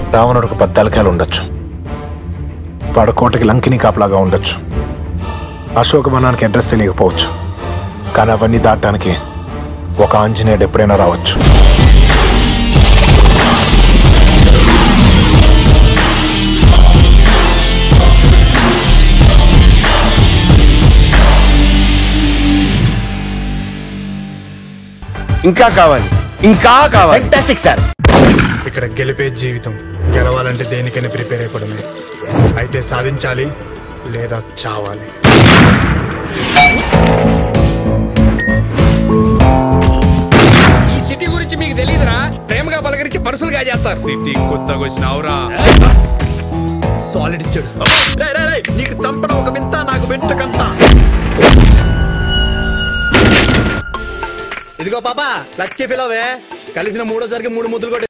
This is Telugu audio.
రావణుడికి పద్దాలకాయలు ఉండొచ్చు పడకోటకి లంకిని కాపలాగా ఉండొచ్చు అశోకవనానికి అడ్రస్ తెలియకపోవచ్చు కానీ అవన్నీ దాటడానికి ఒక ఆంజనేయుడు ఎప్పుడైనా రావచ్చు ఇంకా కావాలి ఇంకా కావాలి ఫెంటాస్టిక్ సార్ ఇక్కడ గెలిపే జీవితం గెలవాలంటే దేనికైనా ప్రిపేర్ అయిపోవడమే అయితే సాధించాలి లేదా చావాలి ఈ సిటీ గురించి మీకు తెలియదురా ప్రేమగా పలకరించి పరుసులుగా చేస్తారు సిటీ కొత్తగా వచ్చినావురా సాలిడ్ ఇచ్చాడు నీకు చంపడం ఒక వింత నాకు వెంటకంత ఇదిగో పాప లక్కీ పిలవే కలిసిన మూడోసారికి మూడు ముద్దులు కొట్టి